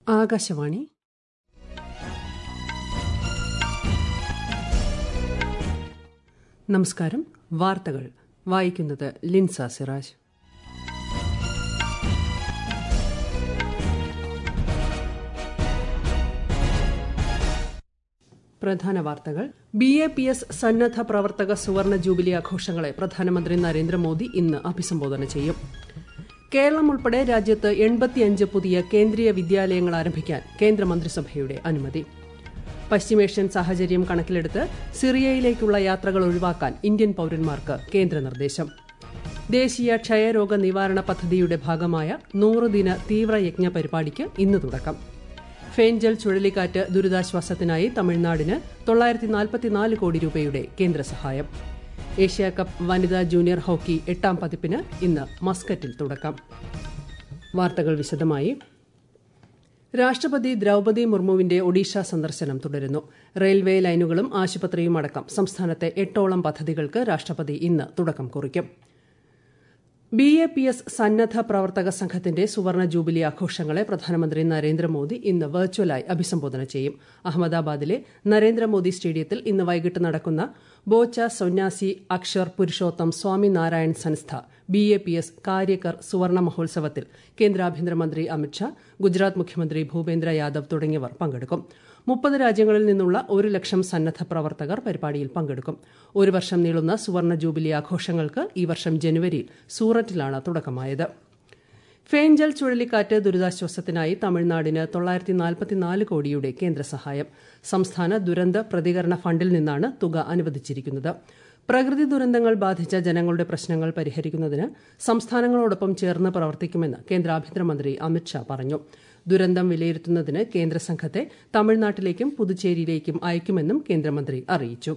ആകാശവാണി നമസ്കാരം വാർത്തകൾ വായിക്കുന്നത് ലിൻസ സിറാജ് പ്രധാന വാർത്തകൾ ബി എ പി എസ് സന്നദ്ധ പ്രവർത്തക സുവർണ ജൂബിലി ആഘോഷങ്ങളെ പ്രധാനമന്ത്രി നരേന്ദ്രമോദി ഇന്ന് അഭിസംബോധന ചെയ്യും കേരളം ഉൾപ്പെടെ രാജ്യത്ത് എൺപത്തിയഞ്ച് പുതിയ കേന്ദ്രീയ വിദ്യാലയങ്ങൾ ആരംഭിക്കാൻ കേന്ദ്രമന്ത്രിസഭയുടെ അനുമതി പശ്ചിമേഷ്യൻ സാഹചര്യം കണക്കിലെടുത്ത് സിറിയയിലേക്കുള്ള യാത്രകൾ ഒഴിവാക്കാൻ ഇന്ത്യൻ പൌരന്മാർക്ക് കേന്ദ്ര നിർദ്ദേശം ദേശീയ ക്ഷയരോഗ നിവാരണ പദ്ധതിയുടെ ഭാഗമായ നൂറ് ദിന തീവ്രയജ്ഞ പരിപാടിക്ക് ഇന്ന് തുടക്കം ഫേഞ്ചൽ ചുഴലിക്കാറ്റ് ദുരിതാശ്വാസത്തിനായി തമിഴ്നാടിന് തൊള്ളായിരത്തി നാൽപ്പത്തിനാല് കോടി രൂപയുടെ കേന്ദ്ര സഹായം ഏഷ്യാ കപ്പ് വനിതാ ജൂനിയർ ഹോക്കി എട്ടാം പതിപ്പിന് ഇന്ന് മസ്കറ്റിൽ തുടക്കം വാർത്തകൾ വിശദമായി രാഷ്ട്രപതി ദ്രൌപതി മുർമുവിന്റെ ഒഡീഷ സന്ദർശനം തുടരുന്നു റെയിൽവേ ലൈനുകളും ആശുപത്രിയും അടക്കം സംസ്ഥാനത്തെ എട്ടോളം പദ്ധതികൾക്ക് രാഷ്ട്രപതി ഇന്ന് തുടക്കം കുറിക്കും ബി എ പി എസ് സന്നദ്ധ പ്രവർത്തക സംഘത്തിന്റെ സുവർണ ജൂബിലി ആഘോഷങ്ങളെ പ്രധാനമന്ത്രി നരേന്ദ്രമോദി ഇന്ന് വെർച്വലായി അഭിസംബോധന ചെയ്യും അഹമ്മദാബാദിലെ നരേന്ദ്രമോദി സ്റ്റേഡിയത്തിൽ ഇന്ന് വൈകിട്ട് നടക്കുന്ന ബോച്ച സന്യാസി Akshar Purushottam Swami Narayan Sanstha B A P S കാര്യകർ സുവർണ മഹോത്സവത്തിൽ കേന്ദ്ര ആഭ്യന്തരമന്ത്രി അമിത്ഷാ ഗുജറാത്ത് മുഖ്യമന്ത്രി ഭൂപേന്ദ്ര യാദവ് തുടങ്ങിയവർ പങ്കെടുക്കും മുപ്പത് രാജ്യങ്ങളിൽ നിന്നുള്ള ഒരു ലക്ഷം സന്നദ്ധ പ്രവർത്തകർ പരിപാടിയിൽ പങ്കെടുക്കും ഒരു വർഷം നീളുന്ന സുവർണ ജൂബിലി ആഘോഷങ്ങൾക്ക് ഈ വർഷം ജനുവരിയിൽ സൂററ്റിലാണ് തുടക്കമായത് ഫേഞ്ചൽ ചുഴലിക്കാറ്റ് ദുരിതാശ്വാസത്തിനായി തമിഴ്നാടിന് തൊള്ളായിരത്തി നാൽപ്പത്തിനാല് കോടിയുടെ കേന്ദ്ര സഹായം സംസ്ഥാന ദുരന്ത പ്രതികരണ ഫണ്ടിൽ നിന്നാണ് തുക അനുവദിച്ചിരിക്കുന്നത് പ്രകൃതി ദുരന്തങ്ങൾ ബാധിച്ച ജനങ്ങളുടെ പ്രശ്നങ്ങൾ പരിഹരിക്കുന്നതിന് സംസ്ഥാനങ്ങളോടൊപ്പം ചേർന്ന് പ്രവർത്തിക്കുമെന്ന് കേന്ദ്ര ആഭ്യന്തരമന്ത്രി അമിത്ഷാ പറഞ്ഞു ദുരന്തം വിലയിരുത്തുന്നതിന് കേന്ദ്ര സംഘത്തെ തമിഴ്നാട്ടിലേക്കും പുതുച്ചേരിയിലേക്കും അയക്കുമെന്നും കേന്ദ്രമന്ത്രി അറിയിച്ചു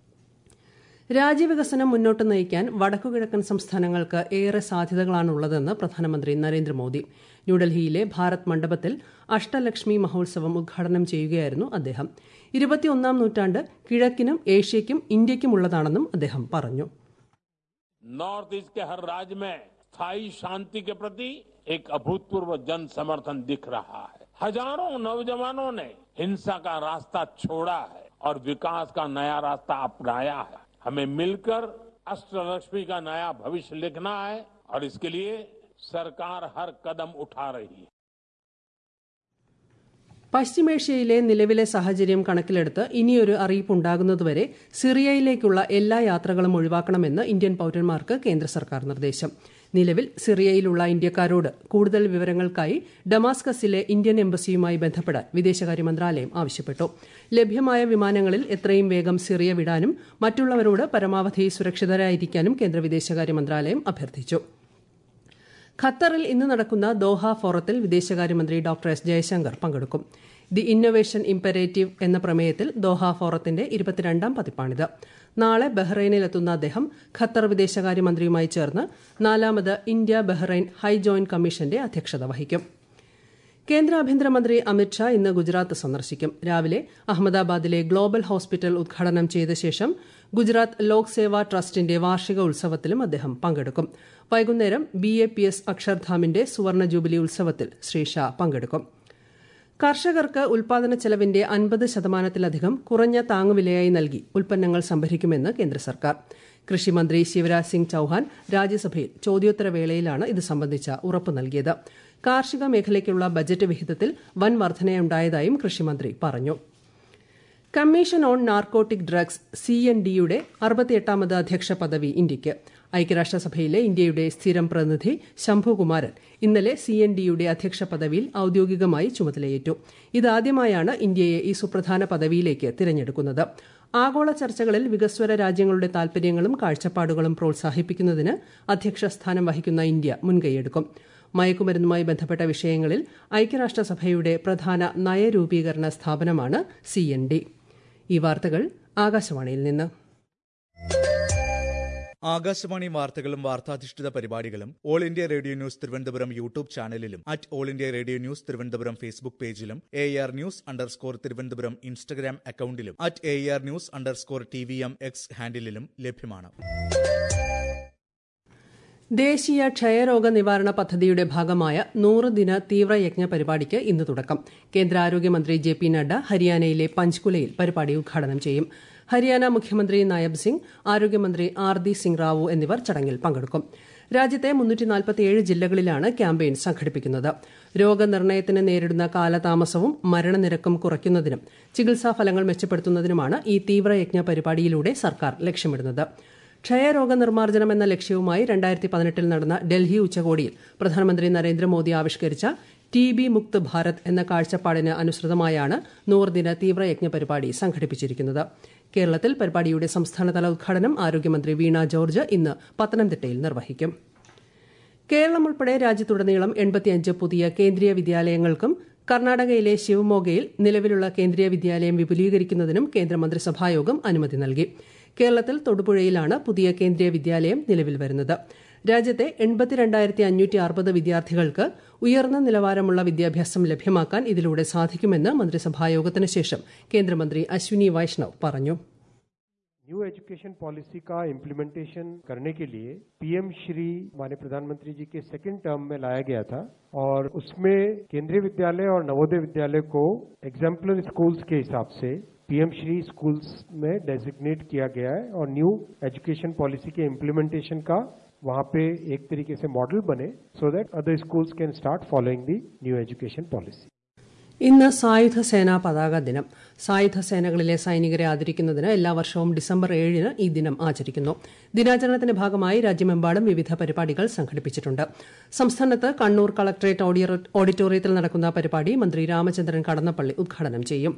രാജ്യവികസനം മുന്നോട്ട് നയിക്കാൻ വടക്കുകിഴക്കൻ സംസ്ഥാനങ്ങൾക്ക് ഏറെ സാധ്യതകളാണുള്ളതെന്ന് പ്രധാനമന്ത്രി നരേന്ദ്രമോദി ന്യൂഡൽഹിയിലെ ഭാരത് മണ്ഡപത്തിൽ അഷ്ടലക്ഷ്മി മഹോത്സവം ഉദ്ഘാടനം ചെയ്യുകയായിരുന്നു അദ്ദേഹം ഇരുപത്തിയൊന്നാം നൂറ്റാണ്ട് കിഴക്കിനും ഏഷ്യയ്ക്കും ഇന്ത്യയ്ക്കുമുള്ളതാണെന്നും അദ്ദേഹം പറഞ്ഞു नॉर्थ ईस्ट के हर राज्य में स्थायी शांति के प्रति एक अभूतपूर्व जन समर्थन दिख रहा है हजारों नौजवानों ने हिंसा का रास्ता छोड़ा है और विकास का नया रास्ता अपनाया है हमें मिलकर अष्टलक्ष्मी का नया भविष्य लिखना है और इसके लिए सरकार हर कदम उठा रही है പശ്ചിമേഷ്യയിലെ നിലവിലെ സാഹചര്യം കണക്കിലെടുത്ത് ഇനിയൊരു അറിയിപ്പുണ്ടാകുന്നതുവരെ സിറിയയിലേക്കുള്ള എല്ലാ യാത്രകളും ഒഴിവാക്കണമെന്ന് ഇന്ത്യൻ പൌരന്മാർക്ക് കേന്ദ്ര സർക്കാർ നിർദ്ദേശം നിലവിൽ സിറിയയിലുള്ള ഇന്ത്യക്കാരോട് കൂടുതൽ വിവരങ്ങൾക്കായി ഡമാസ്കസിലെ ഇന്ത്യൻ എംബസിയുമായി ബന്ധപ്പെടാൻ വിദേശകാര്യ മന്ത്രാലയം ആവശ്യപ്പെട്ടു ലഭ്യമായ വിമാനങ്ങളിൽ എത്രയും വേഗം സിറിയ വിടാനും മറ്റുള്ളവരോട് പരമാവധി സുരക്ഷിതരായിരിക്കാനും കേന്ദ്ര വിദേശകാര്യ മന്ത്രാലയം അഭ്യർത്ഥിച്ചു ഖത്തറിൽ ഇന്ന് നടക്കുന്ന ദോഹ ഫോറത്തിൽ വിദേശകാര്യമന്ത്രി ഡോക്ടർ എസ് ജയശങ്കർ പങ്കെടുക്കും ദി ഇന്നൊവേഷൻ ഇംപെരേറ്റീവ് എന്ന പ്രമേയത്തിൽ ദോഹ ഫോറത്തിന്റെ ഇരുപത്തിരണ്ടാം പതിപ്പാണിത് നാളെ ബഹ്റൈനിലെത്തുന്ന അദ്ദേഹം ഖത്തർ വിദേശകാര്യമന്ത്രിയുമായി ചേർന്ന് നാലാമത് ഇന്ത്യ ബഹ്റൈൻ ഹൈ ജോയിന്റ് കമ്മീഷന്റെ അധ്യക്ഷത വഹിക്കും കേന്ദ്ര ആഭ്യന്തരമന്ത്രി അമിത്ഷാ ഇന്ന് ഗുജറാത്ത് സന്ദർശിക്കും രാവിലെ അഹമ്മദാബാദിലെ ഗ്ലോബൽ ഹോസ്പിറ്റൽ ഉദ്ഘാടനം ചെയ്ത ശേഷം ഗുജറാത്ത് ലോക് സേവാ ട്രസ്റ്റിന്റെ വാർഷിക ഉത്സവത്തിലും അദ്ദേഹം പങ്കെടുക്കും വൈകുന്നേരം ബി എ പി എസ് അക്ഷർധാമിന്റെ സുവർണ ജൂബിലി ഉത്സവത്തിൽ ശ്രീ ഷാ പങ്കെടുക്കും കർഷകർക്ക് ഉൽപാദന ചെലവിന്റെ അൻപത് ശതമാനത്തിലധികം കുറഞ്ഞ താങ്ങുവിലയായി നൽകി ഉൽപ്പന്നങ്ങൾ സംഭരിക്കുമെന്ന് കേന്ദ്ര സർക്കാർ കൃഷിമന്ത്രി ശിവരാജ് സിംഗ് ചൌഹാൻ രാജ്യസഭയിൽ ചോദ്യോത്തരവേളയിലാണ് ഇത് സംബന്ധിച്ച ഉറപ്പ് നൽകിയത് കാർഷിക മേഖലയ്ക്കുള്ള ബജറ്റ് വിഹിതത്തിൽ വൻ വർധനയുണ്ടായതായും കൃഷിമന്ത്രി പറഞ്ഞു commission on narcotic drugs C N ഡിയുടെ അറുപത്തിയെട്ടാമത് അധ്യക്ഷ പദവി ഇന്ത്യയ്ക്ക് ഐക്യരാഷ്ട്രസഭയിലെ ഇന്ത്യയുടെ സ്ഥിരം പ്രതിനിധി ശംഭുകുമാരൻ ഇന്നലെ സി എൻ ഡിയുടെ അധ്യക്ഷ പദവിയിൽ ഔദ്യോഗികമായി ചുമതലയേറ്റു ഇതാദ്യമായാണ് ഇന്ത്യയെ ഈ സുപ്രധാന പദവിയിലേക്ക് തിരഞ്ഞെടുക്കുന്നത് ആഗോള ചർച്ചകളിൽ വികസ്വര രാജ്യങ്ങളുടെ താൽപര്യങ്ങളും കാഴ്ചപ്പാടുകളും പ്രോത്സാഹിപ്പിക്കുന്നതിന് അധ്യക്ഷ സ്ഥാനം വഹിക്കുന്ന ഇന്ത്യ മുൻകൈയെടുക്കും മയക്കുമരുന്നുമായി ബന്ധപ്പെട്ട വിഷയങ്ങളിൽ ഐക്യരാഷ്ട്രസഭയുടെ പ്രധാന നയരൂപീകരണ സ്ഥാപനമാണ് സി എൻ ഡി ഈ വാർത്തകൾ ആകാശവാണിയിൽ നിന്ന് ആകാശവാണി വാർത്തകളും വാർത്താധിഷ്ഠിത പരിപാടികളും All India Radio News Thiruvananthapuram YouTube ചാനലിലും at All India Radio News Thiruvananthapuram Facebook പേജിലും A R news underscore Thiruvananthapuram Instagram അക്കൌണ്ടിലും at A R news underscore T V M X ഹാൻഡിലും ലഭ്യമാണ് ദേശീയ ക്ഷയരോഗ നിവാരണ പദ്ധതിയുടെ ഭാഗമായ നൂറ് ദിന തീവ്രയജ്ഞ പരിപാടിക്ക് ഇന്ന് തുടക്കം കേന്ദ്ര ആരോഗ്യമന്ത്രി ജെ പി നഡ്ഡ ഹരിയാനയിലെ പഞ്ച്കുലയിൽ പരിപാടി ഉദ്ഘാടനം ചെയ്യും ഹരിയാന മുഖ്യമന്ത്രി നായബ് സിംഗ് ആരോഗ്യമന്ത്രി ആർ ദി സിംഗ് റാവു എന്നിവർ ചടങ്ങിൽ പങ്കെടുക്കും രാജ്യത്തെ മുന്നൂറ്റിനാൽപ്പത്തിയേഴ് ജില്ലകളിലാണ് ക്യാമ്പയിൻ സംഘടിപ്പിക്കുന്നത് രോഗനിർണയത്തിന് നേരിടുന്ന കാലതാമസവും മരണനിരക്കും കുറയ്ക്കുന്നതിനും ചികിത്സാ ഫലങ്ങൾ മെച്ചപ്പെടുത്തുന്നതിനുമാണ് ഈ തീവ്രയജ്ഞ പരിപാടിയിലൂടെ സർക്കാർ ലക്ഷ്യമിടുന്നത് ക്ഷയരോഗ നിർമ്മാർജ്ജനം എന്ന ലക്ഷ്യവുമായി രണ്ടായിരത്തി പതിനെട്ടിൽ നടന്ന ഡൽഹി ഉച്ചകോടിയിൽ പ്രധാനമന്ത്രി നരേന്ദ്രമോദി ആവിഷ്കരിച്ച ടി ബി മുക്ത് ഭാരത് എന്ന കാഴ്ചപ്പാടിന് അനുസൃതമായാണ് നൂറുദിന തീവ്രയജ്ഞ പരിപാടി സംഘടിപ്പിച്ചിരിക്കുന്നത് കേരളത്തിൽ പരിപാടിയുടെ സംസ്ഥാനതല ഉദ്ഘാടനം ആരോഗ്യമന്ത്രി വീണ ജോർജ് ഇന്ന് പത്തനംതിട്ടയിൽ നിർവഹിക്കും കേരളം ഉൾപ്പെടെ രാജ്യത്തുടനീളം എൺപത്തിയഞ്ച് പുതിയ കേന്ദ്രീയ വിദ്യാലയങ്ങൾക്കും കർണാടകയിലെ ശിവമോഗയിൽ നിലവിലുള്ള കേന്ദ്രീയ വിദ്യാലയം വിപുലീകരിക്കുന്നതിനും കേന്ദ്രമന്ത്രിസഭായോഗം അനുമതി നൽകി കേരളത്തിൽ തൊടുപുഴയിലാണ് പുതിയ കേന്ദ്രീയ വിദ്യാലയം നിലവിൽ വരുന്നത് രാജ്യത്തെ എൺപത്തിരണ്ടായിരത്തി അഞ്ഞൂറ്റി അറുപത് വിദ്യാർത്ഥികൾക്ക് ഉയർന്ന നിലവാരമുള്ള വിദ്യാഭ്യാസം ലഭ്യമാക്കാൻ ഇതിലൂടെ സാധിക്കുമെന്ന് മന്ത്രിസഭായോഗത്തിന് ശേഷം കേന്ദ്രമന്ത്രി അശ്വിനി വൈഷ്ണവ് പറഞ്ഞു न्यू एजुकेशन पॉलिसी का इम्प्लीमेंटेशन करने के लिए पीएम श्री माननीय प्रधानमंत्री जी के सेकंड टर्म में लाया गया था और उसमें केंद्रीय विद्यालय और नवोदय विद्यालय को एग्जाम्पलर स्कूल्स के हिसाब से पीएम श्री स्कूल्स में डेजिग्नेट किया गया है और न्यू एजुकेशन पॉलिसी के इम्प्लीमेंटेशन का वहां पे एक तरीके से मॉडल बने so that other schools can start following the new education policy ഇന്ന് സായുധ സേനാ പതാക ദിനം സായുധ സേനകളിലെ സൈനികരെ ആദരിക്കുന്നതിന് എല്ലാ വർഷവും ഡിസംബർ ഏഴിന് ഈ ദിനം ആചരിക്കുന്നു ദിനാചരണത്തിന്റെ ഭാഗമായി രാജ്യമെമ്പാടും വിവിധ പരിപാടികൾ സംഘടിപ്പിച്ചിട്ടുണ്ട് സംസ്ഥാനത്ത് കണ്ണൂർ കളക്ടറേറ്റ് ഓഡിറ്റോറിയത്തിൽ നടക്കുന്ന പരിപാടി മന്ത്രി രാമചന്ദ്രൻ കടന്നപ്പള്ളി ഉദ്ഘാടനം ചെയ്യും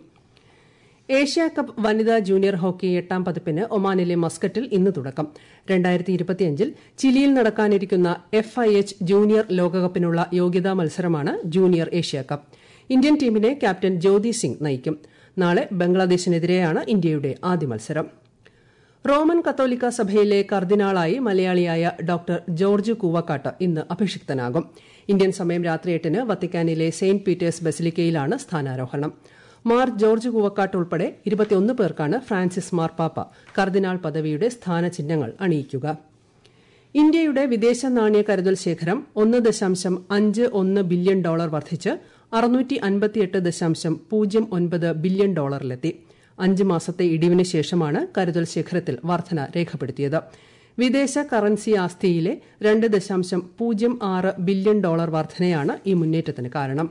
ഏഷ്യ കപ്പ് വനിതാ ജൂനിയർ ഹോക്കി എട്ടാം പതിപ്പിന് ഒമാനിലെ മസ്കറ്റിൽ ഇന്ന് തുടക്കം രണ്ടായിരത്തി ഇരുപത്തിയഞ്ചിൽ ചിലിയിൽ നടക്കാനിരിക്കുന്ന എഫ് ഐ എച്ച് ജൂനിയർ ലോകകപ്പിനുള്ള യോഗ്യതാ മത്സരമാണ് ജൂനിയർ ഏഷ്യ കപ്പ് ഇന്ത്യൻ ടീമിനെ ക്യാപ്റ്റൻ ജ്യോതി സിംഗ് നയിക്കും നാളെ ബംഗ്ലാദേശിനെതിരെയാണ് ഇന്ത്യയുടെ ആദ്യ മത്സരം റോമൻ കത്തോലിക്ക സഭയിലെ കർദിനാളായി മലയാളിയായ ഡോക്ടർ ജോർജ് കൂവക്കാട്ട് ഇന്ന് അഭിഷിക്തനാകും ഇന്ത്യൻ സമയം രാത്രി എട്ടിന് വത്തിക്കാനിലെ സെയിന്റ് പീറ്റേഴ്സ് ബസിലിക്കയിലാണ് സ്ഥാനാരോഹണം മാർ ജോർജ് കൂവക്കാട്ട് ഉൾപ്പെടെ ഇരുപത്തിയൊന്ന് പേർക്കാണ് ഫ്രാൻസിസ് മാർപ്പാപ്പ കർദിനാൾ പദവിയുടെ സ്ഥാനചിഹ്നങ്ങൾ അണിയിക്കുക ഇന്ത്യയുടെ വിദേശ നാണ്യ കരുതൽ ശേഖരം ഒന്ന് ദശാംശം അഞ്ച് ഒന്ന് ബില്യൺ ഡോളർ വർദ്ധിച്ച് അറുന്നൂറ്റി അൻപത്തിയെട്ട് ദശാംശം പൂജ്യം ഒൻപത് ബില്യൺ ഡോളറിലെത്തി അഞ്ച് മാസത്തെ ഇടിവിന് ശേഷമാണ് കരുതൽ ശേഖരത്തിൽ വർധന രേഖപ്പെടുത്തിയത് വിദേശ കറൻസി ആസ്തിയിലെ രണ്ട് ദശാംശം പൂജ്യം ആറ് ബില്യൺ ഡോളർ വർധനയാണ് ഈ മുന്നേറ്റത്തിന് കാരണം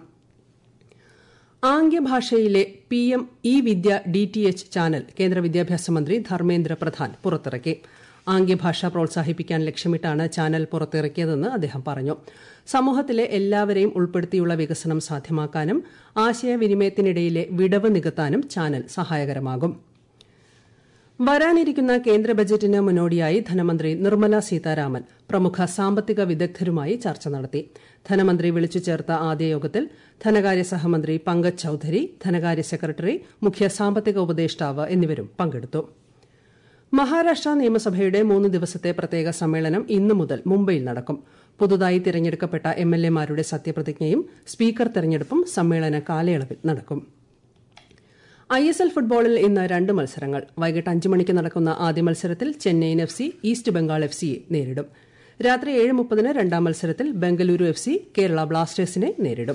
ആംഗ്യഭാഷയിലെ P M E Vidya D T H channel കേന്ദ്ര വിദ്യാഭ്യാസ മന്ത്രി ധർമ്മേന്ദ്ര പ്രധാൻ പുറത്തിറക്കി ആംഗ്യഭാഷ പ്രോത്സാഹിപ്പിക്കാൻ ലക്ഷ്യമിട്ടാണ് ചാനൽ പുറത്തിറക്കിയതെന്ന് അദ്ദേഹം പറഞ്ഞു സമൂഹത്തിലെ എല്ലാവരെയും ഉൾപ്പെടുത്തിയുള്ള വികസനം സാധ്യമാക്കാനും ആശയവിനിമയത്തിനിടയിലെ വിടവ് നികത്താനും ചാനൽ സഹായകരമാകും വരാനിരിക്കുന്ന കേന്ദ്ര ബജറ്റിന് മുന്നോടിയായി ധനമന്ത്രി നിർമ്മല സീതാരാമൻ പ്രമുഖ സാമ്പത്തിക വിദഗ്ധരുമായി ചർച്ച നടത്തി ധനമന്ത്രി വിളിച്ചു ചേർത്ത ആദ്യ യോഗത്തിൽ ധനകാര്യ സഹമന്ത്രി പങ്കജ് ചൌധരി ധനകാര്യ സെക്രട്ടറി മുഖ്യ സാമ്പത്തിക ഉപദേഷ്ടാവ് എന്നിവരും പങ്കെടുത്തു മഹാരാഷ്ട്ര നിയമസഭയുടെ മൂന്ന് ദിവസത്തെ പ്രത്യേക സമ്മേളനം ഇന്നു മുതൽ മുംബൈയിൽ നടക്കും പുതുതായി തിരഞ്ഞെടുക്കപ്പെട്ട എം എൽ എമാരുടെ സത്യപ്രതിജ്ഞയും സ്പീക്കർ തെരഞ്ഞെടുപ്പും സമ്മേളന കാലയളവിൽ നടക്കും ഐ എസ് എൽ ഫുട്ബോളിൽ ഇന്ന് രണ്ട് മത്സരങ്ങൾ വൈകിട്ട് അഞ്ച് മണിക്ക് നടക്കുന്ന ആദ്യ മത്സരത്തിൽ Chennaiyin F C East Bengal F സിയെ നേരിടും രാത്രി ഏഴ് മുപ്പതിന് രണ്ടാം മത്സരത്തിൽ ബംഗളൂരു എഫ് സി കേരള ബ്ലാസ്റ്റേഴ്സിനെ നേരിടും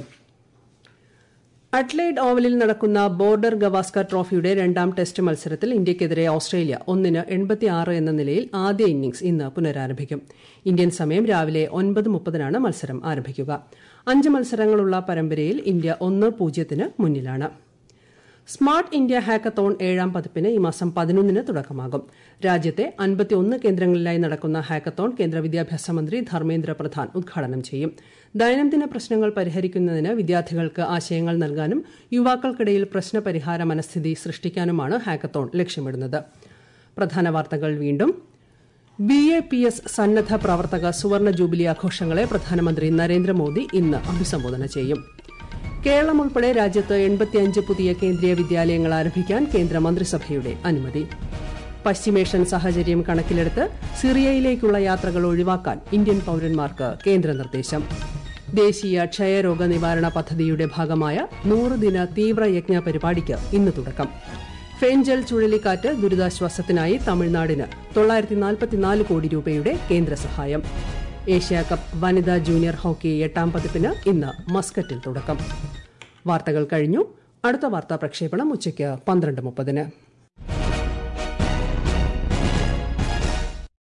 അഡ്ലൈഡ് ഓവലിൽ നടക്കുന്ന ബോർഡർ ഗവാസ്കർ ട്രോഫിയുടെ രണ്ടാം ടെസ്റ്റ് മത്സരത്തിൽ ഇന്ത്യയ്ക്കെതിരെ ഓസ്ട്രേലിയ ഒന്നിന് എൺപത്തിയാറ് എന്ന നിലയിൽ ആദ്യ ഇന്നിംഗ്സ് ഇന്ന് പുനരാരംഭിക്കും ഇന്ത്യൻ സമയം രാവിലെ ഒൻപത് മുപ്പതിനാണ് മത്സരം ആരംഭിക്കുക അഞ്ച് മത്സരങ്ങളുള്ള പരമ്പരയിൽ ഇന്ത്യ ഒന്ന് പൂജ്യത്തിന് മുന്നിലാണ് സ്മാർട്ട് ഇന്ത്യ ഹാക്കത്തോൺ ഏഴാം പതിപ്പിന് ഈ മാസം പതിനൊന്നിന് തുടക്കമാകും രാജ്യത്തെ അൻപത്തിയൊന്ന് കേന്ദ്രങ്ങളിലായി നടക്കുന്ന ഹാക്കത്തോൺ കേന്ദ്ര വിദ്യാഭ്യാസ മന്ത്രി ധർമ്മേന്ദ്ര പ്രധാൻ ഉദ്ഘാടനം ചെയ്യും ദൈനംദിന പ്രശ്നങ്ങൾ പരിഹരിക്കുന്നതിന് വിദ്യാർത്ഥികൾക്ക് ആശയങ്ങൾ നൽകാനും യുവാക്കൾക്കിടയിൽ പ്രശ്നപരിഹാര മനസ്ഥിതി സൃഷ്ടിക്കാനുമാണ് ഹാക്കത്തോൺ ലക്ഷ്യമിടുന്നത് പ്രധാന വാർത്തകൾ വീണ്ടും ബി എ പി എസ് സന്നദ്ധ പ്രവർത്തക സുവർണ ജൂബിലി ആഘോഷങ്ങളെ പ്രധാനമന്ത്രി നരേന്ദ്രമോദി ഇന്ന് അഭിസംബോധന ചെയ്യും കേരളം ഉൾപ്പെടെ രാജ്യത്ത് എൺപത്തിയഞ്ച് പുതിയ കേന്ദ്രീയ വിദ്യാലയങ്ങൾ ആരംഭിക്കാൻ കേന്ദ്ര മന്ത്രിസഭയുടെ അനുമതി പശ്ചിമേഷ്യൻ സാഹചര്യം കണക്കിലെടുത്ത് സിറിയയിലേക്കുള്ള യാത്രകൾ ഒഴിവാക്കാൻ ഇന്ത്യൻ പൌരന്മാർക്ക് കേന്ദ്ര നിർദ്ദേശം ദേശീയ ക്ഷയരോഗ നിവാരണ പദ്ധതിയുടെ ഭാഗമായ നൂറ് ദിന തീവ്രയജ്ഞ പരിപാടിക്ക് ഇന്ന് തുടക്കം ഫെൻജൽ ചുഴലിക്കാറ്റ് ദുരിതാശ്വാസത്തിനായി തമിഴ്നാടിന് തൊള്ളായിരത്തി നാൽപ്പത്തിനാല് കോടി രൂപയുടെ കേന്ദ്ര സഹായം ഏഷ്യാ കപ്പ് വനിതാ ജൂനിയർ ഹോക്കി എട്ടാം പതിപ്പിന് ഇന്ന് മസ്കറ്റിൽ തുടക്കം വാർത്തകൾ കഴിഞ്ഞു അടുത്ത വാർത്താ പ്രക്ഷേപണം ഉച്ചയ്ക്ക് പന്ത്രണ്ട് മുപ്പതിന്